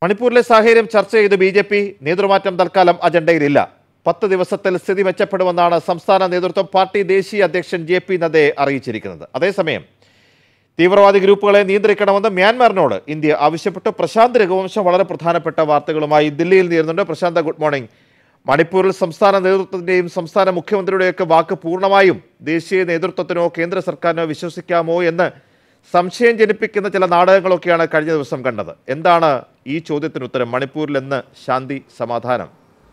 മണിപ്പൂരിലെ സാഹചര്യം ചർച്ച ചെയ്ത് ബി ജെ പി നേതൃമാറ്റം തൽക്കാലം അജണ്ടയിലില്ല പത്ത് ദിവസത്തിൽ സ്ഥിതി മെച്ചപ്പെടുമെന്നാണ് സംസ്ഥാന നേതൃത്വം പാർട്ടി ദേശീയ അധ്യക്ഷൻ ജെ പി നദ്ദയെ അറിയിച്ചിരിക്കുന്നത് അതേസമയം തീവ്രവാദി ഗ്രൂപ്പുകളെ നിയന്ത്രിക്കണമെന്ന് മ്യാൻമാറിനോട് ഇന്ത്യ ആവശ്യപ്പെട്ടു പ്രശാന്ത് രഘുവംശം വളരെ പ്രധാനപ്പെട്ട വാർത്തകളുമായി ദില്ലിയിൽ നേരുന്നുണ്ട് പ്രശാന്ത് ഗുഡ് മോർണിംഗ് മണിപ്പൂരിൽ സംസ്ഥാന നേതൃത്വത്തിന്റെയും സംസ്ഥാന മുഖ്യമന്ത്രിയുടെയൊക്കെ വാക്ക് പൂർണ്ണമായും ദേശീയ നേതൃത്വത്തിനോ കേന്ദ്ര സർക്കാരിനോ വിശ്വസിക്കാമോ എന്ന് സംശയം ജനിപ്പിക്കുന്ന ചില നാടകങ്ങളൊക്കെയാണ് കഴിഞ്ഞ ദിവസം കണ്ടത് എന്താണ് ഈ ചോദ്യത്തിന് ഉത്തരം മണിപ്പൂരിൽ എന്ന് ശാന്തി സമാധാനം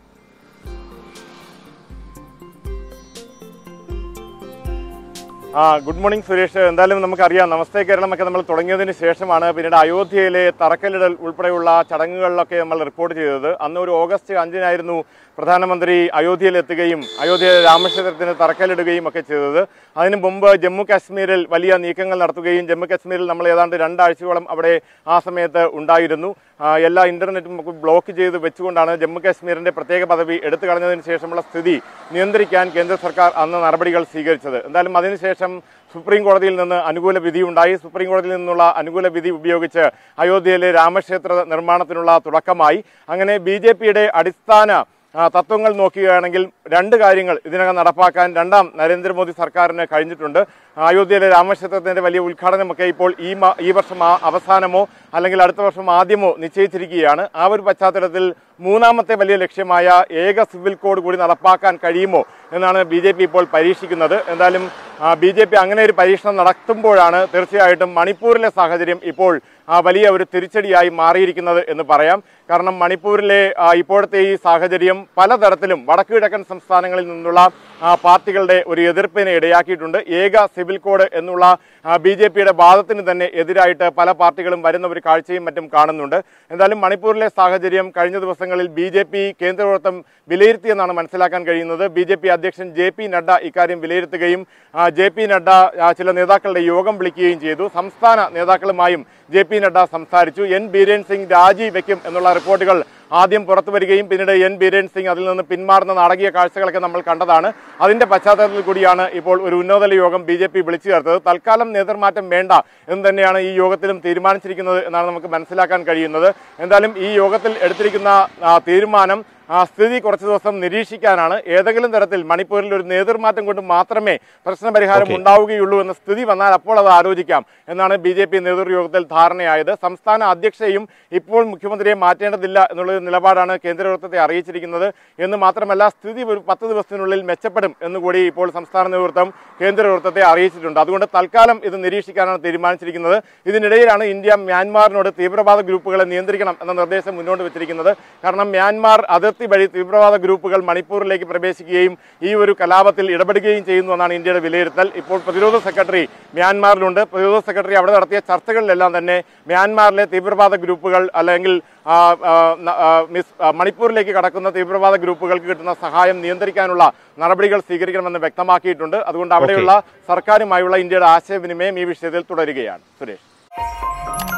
ആ ഗുഡ് മോർണിംഗ് സുരേഷ് എന്തായാലും നമുക്കറിയാം നമസ്തേ കേരളമൊക്കെ നമ്മൾ തുടങ്ങിയതിന് ശേഷമാണ് പിന്നീട് അയോധ്യയിലെ തറക്കല്ലിടൽ ഉൾപ്പെടെയുള്ള ചടങ്ങുകളിലൊക്കെ നമ്മൾ റിപ്പോർട്ട് ചെയ്തത് അന്ന് ഒരു ഓഗസ്റ്റ് അഞ്ചിനായിരുന്നു പ്രധാനമന്ത്രി അയോധ്യയിൽ എത്തുകയും അയോധ്യ രാമക്ഷേത്രത്തിന് തറക്കല്ലിടുകയും ഒക്കെ ചെയ്തത് അതിനു മുമ്പ് ജമ്മു കാശ്മീരിൽ വലിയ നീക്കങ്ങൾ നടത്തുകയും ജമ്മു കാശ്മീരിൽ നമ്മൾ ഏതാണ്ട് രണ്ടാഴ്ചയോളം അവിടെ ആ സമയത്ത് ഉണ്ടായിരുന്നു ആ, എല്ലാ ഇന്റർനെറ്റും ഒക്കെ ബ്ലോക്ക് ചെയ്ത് വെച്ചുകൊണ്ടാണ് ജമ്മു കാശ്മീരിന്റെ പ്രത്യേക പദവി എടുത്തു കളഞ്ഞതിന് ശേഷമുള്ള സ്ഥിതി നിയന്ത്രിക്കാൻ കേന്ദ്ര സർക്കാർ അന്ന് നടപടികൾ സ്വീകരിച്ചത് എന്തായാലും അതിനുശേഷം സുപ്രീം കോടതിയിൽ നിന്ന് അനുകൂല വിധി ഉണ്ടായി സുപ്രീം കോടതിയിൽ നിന്നുള്ള അനുകൂല വിധി ഉപയോഗിച്ച് അയോധ്യയിലെ രാമക്ഷേത്ര നിർമ്മാണത്തിനുള്ള തുടക്കമായി അങ്ങനെ ബി അടിസ്ഥാന ആ, തത്വങ്ങൾ നോക്കുകയാണെങ്കിൽ രണ്ട് കാര്യങ്ങൾ ഇതിനകം നടപ്പാക്കാൻ രണ്ടാം നരേന്ദ്രമോദി സർക്കാരിന് കഴിഞ്ഞിട്ടുണ്ട് അയോധ്യയിലെ രാമക്ഷേത്രത്തിന്റെ വലിയ ഉദ്ഘാടനമൊക്കെ ഇപ്പോൾ ഈ മാ- ഈ വർഷം ആ- അവസാനമോ അല്ലെങ്കിൽ അടുത്ത വർഷം ആദ്യമോ നിശ്ചയിച്ചിരിക്കുകയാണ് ആ ഒരു പശ്ചാത്തലത്തിൽ മൂന്നാമത്തെ വലിയ ലക്ഷ്യമായ ഏക സിവിൽ കോഡ് കൂടി നടപ്പാക്കാൻ കഴിയുമോ എന്നാണ് ബി ജെ പി ഇപ്പോൾ പരീക്ഷിക്കുന്നത് എന്തായാലും ബി ജെ പി അങ്ങനെ ഒരു പരീക്ഷണം നടത്തുമ്പോഴാണ് തീർച്ചയായിട്ടും മണിപ്പൂരിലെ സാഹചര്യം ഇപ്പോൾ ആ, വലിയ ഒരു തിരിച്ചടിയായി മാറിയിരിക്കുന്നത് എന്ന് പറയാം കാരണം മണിപ്പൂരിലെ ആ, ഇപ്പോഴത്തെ ഈ സാഹചര്യം പലതരത്തിലും വടക്കു കിഴക്കൻ സംസ്ഥാനങ്ങളിൽ നിന്നുള്ള ആ, പാർട്ടികളുടെ ഒരു എതിർപ്പിന് ഇടയാക്കിയിട്ടുണ്ട് ഏക സിവിൽ കോഡ് എന്നുള്ള ബി ജെ പിയുടെ വാദത്തിന് തന്നെ എതിരായിട്ട് പല പാർട്ടികളും വരുന്ന ഒരു കാഴ്ചയും മറ്റും കാണുന്നുണ്ട് എന്തായാലും മണിപ്പൂരിലെ സാഹചര്യം കഴിഞ്ഞ ദിവസങ്ങളിൽ ബി ജെ പി കേന്ദ്രവൃത്തം വിലയിരുത്തിയെന്നാണ് മനസ്സിലാക്കാൻ കഴിയുന്നത് ബി ജെ പി അധ്യക്ഷൻ ജെ പി നഡ്ഡ ഇക്കാര്യം വിലയിരുത്തുകയും ആ, ജെ പി നഡ്ഡ ആ, ചില നേതാക്കളുടെ യോഗം വിളിക്കുകയും ചെയ്തു സംസ്ഥാന നേതാക്കളുമായും ജെ പി നഡ്ഡ സംസാരിച്ചു എൻ ബീരേൻ സിംഗ് രാജി വെക്കും എന്നുള്ള റിപ്പോർട്ടുകൾ ആദ്യം പുറത്തു വരികയും പിന്നീട് എൻ ബീരേൻ സിംഗ് അതിൽ നിന്ന് പിന്മാറുന്ന നാടകീയ കാഴ്ചകളൊക്കെ നമ്മൾ കണ്ടതാണ് അതിന്റെ പശ്ചാത്തലത്തിൽ കൂടിയാണ് ഇപ്പോൾ ഒരു ഉന്നതതല യോഗം ബി ജെ പി വിളിച്ചു ചേർത്തത് തൽക്കാലം നേതൃമാറ്റം വേണ്ട എന്ന് തന്നെയാണ് ഈ യോഗത്തിലും തീരുമാനിച്ചിരിക്കുന്നത് എന്നാണ് നമുക്ക് മനസ്സിലാക്കാൻ കഴിയുന്നത് എന്തായാലും ഈ യോഗത്തിൽ എടുത്തിരിക്കുന്ന ആ, തീരുമാനം ആ സ്ഥിതി കുറച്ച് ദിവസം നിരീക്ഷിക്കാനാണ് ഏതെങ്കിലും തരത്തിൽ മണിപ്പൂരിൽ ഒരു നേതൃമാറ്റം കൊണ്ട് മാത്രമേ പ്രശ്നപരിഹാരം Okay. ഉണ്ടാവുകയുള്ളൂ എന്ന സ്ഥിതി വന്നാൽ അപ്പോൾ അത് ആലോചിക്കാം എന്നാണ് ബി ജെ പി നേതൃയോഗത്തിൽ ധാരണയായത് സംസ്ഥാന അധ്യക്ഷയും ഇപ്പോൾ മുഖ്യമന്ത്രിയെ മാറ്റേണ്ടതില്ല എന്നുള്ള ഒരു നിലപാടാണ് കേന്ദ്രവൃത്തത്തെ അറിയിച്ചിരിക്കുന്നത് എന്ന് മാത്രമല്ല സ്ഥിതി ഒരു പത്ത് ദിവസത്തിനുള്ളിൽ മെച്ചപ്പെടും എന്നുകൂടി ഇപ്പോൾ സംസ്ഥാന നേതൃത്വം കേന്ദ്രവൃത്തത്തെ അറിയിച്ചിട്ടുണ്ട് അതുകൊണ്ട് തൽക്കാലം ഇത് നിരീക്ഷിക്കാനാണ് തീരുമാനിച്ചിരിക്കുന്നത് ഇതിനിടയിലാണ് ഇന്ത്യ മ്യാൻമാറിനോട് തീവ്രവാദ ഗ്രൂപ്പുകളെ നിയന്ത്രിക്കണം എന്ന നിർദ്ദേശം മുന്നോട്ട് വെച്ചിരിക്കുന്നത് കാരണം മ്യാൻമാർ അതിർത്തി വഴി തീവ്രവാദ ഗ്രൂപ്പുകൾ മണിപ്പൂരിലേക്ക് പ്രവേശിക്കുകയും ഈ ഒരു കലാപത്തിൽ ഇടപെടുകയും ചെയ്യുന്നു എന്നാണ് ഇന്ത്യയുടെ വിലയിരുത്തൽ ഇപ്പോൾ പ്രതിരോധ സെക്രട്ടറി മ്യാൻമാറിലുണ്ട് പ്രതിരോധ സെക്രട്ടറി അവിടെ നടത്തിയ ചർച്ചകളിലെല്ലാം തന്നെ മ്യാൻമാറിലെ തീവ്രവാദ ഗ്രൂപ്പുകൾ അല്ലെങ്കിൽ ആ, ആ, ന- ആ, മിസ് ആ, മണിപ്പൂരിലേക്ക് കടക്കുന്ന തീവ്രവാദ ഗ്രൂപ്പുകൾക്ക് കിട്ടുന്ന സഹായം നിയന്ത്രിക്കാനുള്ള നടപടികൾ സ്വീകരിക്കണമെന്ന് വ്യക്തമാക്കിയിട്ടുണ്ട് അതുകൊണ്ട് അവിടെയുള്ള സർക്കാരുമായുള്ള ഇന്ത്യയുടെ ആശയവിനിമയം ഈ വിഷയത്തിൽ തുടരുകയാണ് സുരേഷ്